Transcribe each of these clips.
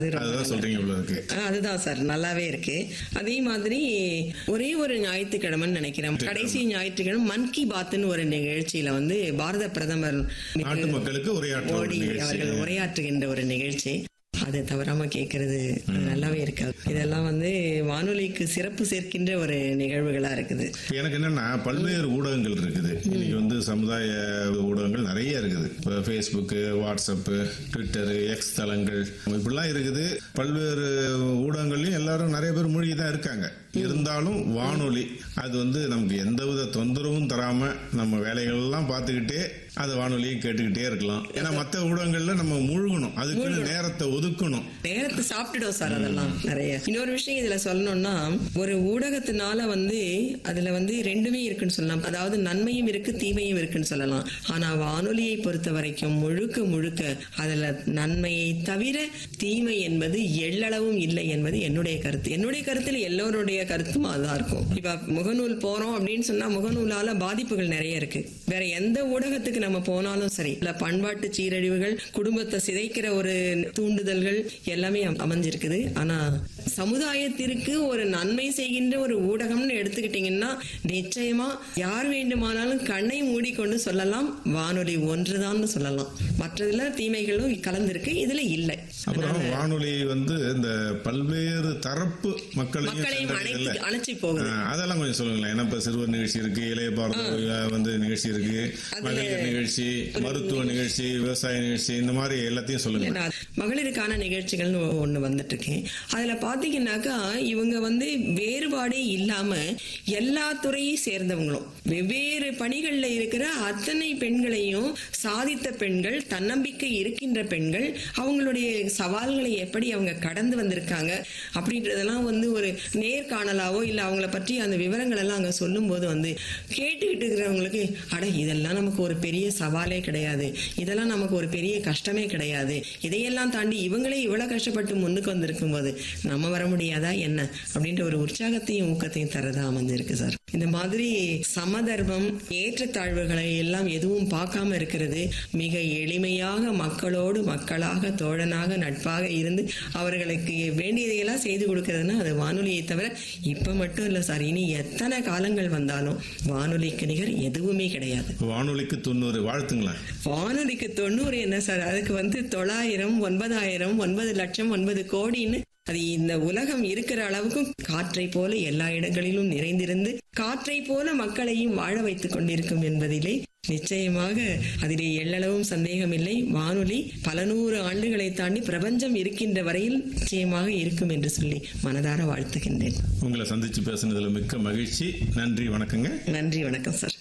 அது ரொம்ப அதுதான் சொல்றீங்க இவ்வளவு இருக்கு ஆ, அதுதான் சார் நல்லாவே இருக்கு அதே மாதிரி ஒரே ஒரு ஞாயிற்றுக்கிழமைன்னு நினைக்கிறேன் கடைசி ஞாயிற்றுக்கிழமை மன் கி பாத்னு ஒரு நிகழ்ச்சியில வந்து பாரத பிரதமர் நாட்டு மக்களுக்கு உரையாற்ற ஒரு மோடி நிகழ்ச்சி. அவர்கள் உரையாற்றுகின்ற ஒரு நிகழ்ச்சி அதை தவறாம கேட்கறது அது நல்லாவே இருக்காது இதெல்லாம் வந்து வானொலிக்கு சிறப்பு சேர்க்கின்ற ஒரு நிகழ்வுகளா இருக்குது எனக்கு என்னன்னா பல்வேறு ஊடகங்கள் இருக்குது இன்னைக்கு வந்து சமுதாய ஊடகங்கள் நிறைய இருக்குது இப்போ ஃபேஸ்புக்கு வாட்ஸ்அப்பு ட்விட்டரு எக்ஸ் தளங்கள் இப்படிலாம் இருக்குது பல்வேறு ஊடகங்கள்லயும் எல்லாரும் நிறைய பேர் மூழ்கி தான் இருக்காங்க இருந்தாலும் வானொலி அது வந்து நமக்கு எந்தவித தொந்தரவும் தராம நம்ம வேலைகள் எல்லாம் பார்த்துக்கிட்டே அது வானொலியும் கேட்டுக்கிட்டே இருக்கலாம் ஏன்னா மற்ற ஊடகங்கள்ல நம்ம மூழ்கணும் அதுக்குன்னு நேரத்தை ஒதுக்கணும் நேரத்தை சாப்பிட்டுடும் சார் அதெல்லாம் நிறைய இன்னொரு விஷயம் இதுல சொல்லணும்னா ஒரு ஊடகத்தினால வந்து அதுல வந்து ரெண்டுமே இருக்குன்னு சொல்லலாம் அதாவது நன்மையும் இருக்கு தீமையும் இருக்குன்னு சொல்லலாம் ஆனா வானொலியை பொறுத்த வரைக்கும் முழுக்க முழுக்க அதுல நன்மையை தவிர தீமை என்பது எள்ளளவும் இல்லை என்பது என்னுடைய கருத்து என்னுடைய கருத்தில் எல்லோருடைய கருத்தும் அதுதான் இருக்கும் இப்ப முகநூல் போறோம் அப்படின்னு சொன்னா முகநூலால பாதிப்புகள் நிறைய இருக்கு வேற எந்த ஊடகத்துக்கு நம்ம போனாலும் சரி இல்ல பண்பாட்டு சீரழிவுகள் குடும்பத்தை சிதைக்கிற ஒரு தூண்டுதல்கள் எல்லாமே அம்- அமைஞ்சிருக்குது ஆனா சமுதாயத்திற்கு ஒரு நன்மை செய்கின்ற ஒரு ஊடகம்னு எடுத்துக்கிட்டீங்கன்னா நிச்சயமா யார் வேண்டுமானாலும் கண்ணை மூடிக்கொண்டு சொல்லலாம் வானொலி ஒன்றுதான் சொல்லலாம் மற்றதுல தீமைகளும் கலந்திருக்கு இதுல இல்லை அப்புறம் வானொலி வந்து இந்த பல்வேறு தரப்பு மக்களையும் மக்களையும் சென்றடையுதுல்ல? அணைத்து அணைச்சி போகுது ஆ, அதெல்லாம் கொஞ்சம் சொல்லுங்களேன் ஏன்னா இப்ப சிறுவர் நிகழ்ச்சி இருக்கு இளைய பாரத வந்து நிகழ்ச்சி இருக்கு அதுல- மகளிர் நிகழ்ச்சி மருத்துவ நிகழ்ச்சி விவசாய நிகழ்ச்சி இந்த மாதிரி எல்லாத்தையும் சொல்லுங்க ஏன்னா, மகளிருக்கான நிகழ்ச்சிகள்னு ஒ- ஒண்ணு வந்துட்டு இருக்கேன் அதுல பாத்தீங்கன்னாக்கா இவங்க வந்து வேறுபாடே இல்லாம எல்லா துறையை சேர்ந்தவங்களும் வெவ்வேறு பணிகள்ல இருக்கிற அத்தனை பெண்களையும் சாதித்த பெண்கள் தன்னம்பிக்கை இருக்கின்ற பெண்கள் அவங்களுடைய சவால்களை எப்படி அவங்க கடந்து வந்திருக்காங்க அப்படின்றதெல்லாம் வந்து ஒரு நேர்காணலாவோ இல்ல அவங்கள பற்றி அந்த விவரங்கள் எல்லாம் அங்க சொல்லும் போது வந்து கேட்டுக்கிட்டு இருக்கிறவங்களுக்கு அட இதெல்லாம் நமக்கு ஒரு பெரிய சவாலே கிடையாது இதெல்லாம் நமக்கு ஒரு பெரிய கஷ்டமே கிடையாது இதையெல்லாம் தாண்டி இவங்களே இவ்வளவு கஷ்டப்பட்டு முன்னுக்கு வந்திருக்கும் போது நம்ம வர முடியாதா என்ன அப்படின்ற ஒரு உற்சாகத்தையும் ஊக்கத்தையும் தரதா அமைஞ்சிருக்கு சார் இந்த மாதிரி சமதர்மம் ஏற்றத்தாழ்வுகளை எல்லாம் எதுவும் பார்க்காம இருக்கிறது மிக எளிமையாக மக்களோடு மக்களாக தோழனாக நட்பாக இருந்து அவர்களுக்கு வேண்டியதையெல்லாம் செய்து கொடுக்கறதுன்னா அது வானொலியை தவிர இப்ப மட்டும் இல்ல சார் இனி எத்தனை காலங்கள் வந்தாலும் வானொலிக்கு நிகர் எதுவுமே கிடையாது வானொலிக்கு தொண்ணூறு வாழ்த்துங்களேன் வானொலிக்கு தொண்ணூறு என்ன சார் அதுக்கு வந்து தொள்ளாயிரம் ஒன்பதாயிரம் ஒன்பது லட்சம் ஒன்பது கோடின்னு அது இந்த உலகம் இருக்கிற அளவுக்கும் காற்றை போல எல்லா இடங்களிலும் நிறைந்திருந்து காற்றை போல மக்களையும் வாழ வைத்துக் கொண்டிருக்கும் என்பதிலே நிச்சயமாக அதிலே எள்ளளவும் சந்தேகமில்லை வானொலி பல நூறு ஆண்டுகளை தாண்டி பிரபஞ்சம் இருக்கின்ற வரையில் நிச்சயமாக இருக்கும் என்று சொல்லி மனதார வாழ்த்துகின்றேன் உங்களை சந்திச்சு பேசுனதுல மிக்க மகிழ்ச்சி நன்றி வணக்கங்க நன்றி வணக்கம் சார்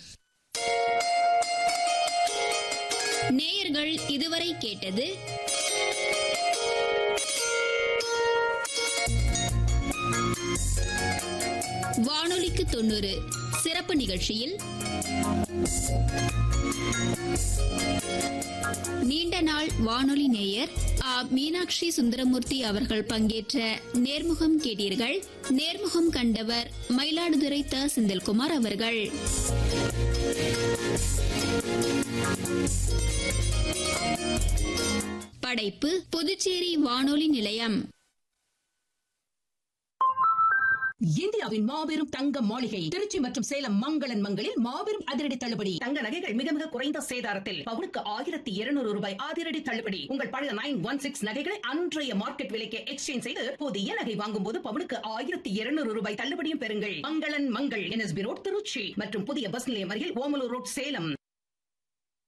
நேயர்கள் இதுவரை கேட்டது வானொலிக்கு தொண்ணூறு சிறப்பு நிகழ்ச்சியில் நீண்ட நாள் வானொலி நேயர் ஆ மீனாட்சி சுந்தரமூர்த்தி அவர்கள் பங்கேற்ற நேர்முகம் கேட்டீர்கள் நேர்முகம் கண்டவர் மயிலாடுதுறை த செந்தில்குமார் அவர்கள் படைப்பு புதுச்சேரி வானொலி நிலையம் இந்தியாவின் மாபெரும் தங்க மாளிகை திருச்சி மற்றும் சேலம் மங்களன் மங்களில் மாபெரும் அதிரடி தள்ளுபடி தங்க நகைகள் மிக மிக குறைந்த சேதாரத்தில் பவுனுக்கு ஆயிரத்தி இருநூறு ரூபாய் அதிரடி தள்ளுபடி உங்கள் பழைய நைன் ஒன் சிக்ஸ் நகைகளை அன்றைய மார்க்கெட் விலைக்கு எக்ஸ்சேஞ்ச் செய்து புதிய நகை வாங்கும் போது பவுனுக்கு ஆயிரத்தி இருநூறு ரூபாய் தள்ளுபடியும் பெறுங்கள் மங்களன் மங்கள் என்எஸ்பி ரோட் திருச்சி மற்றும் புதிய பஸ் நிலையம் அருகில் ஓமலூர் ரோட் சேலம்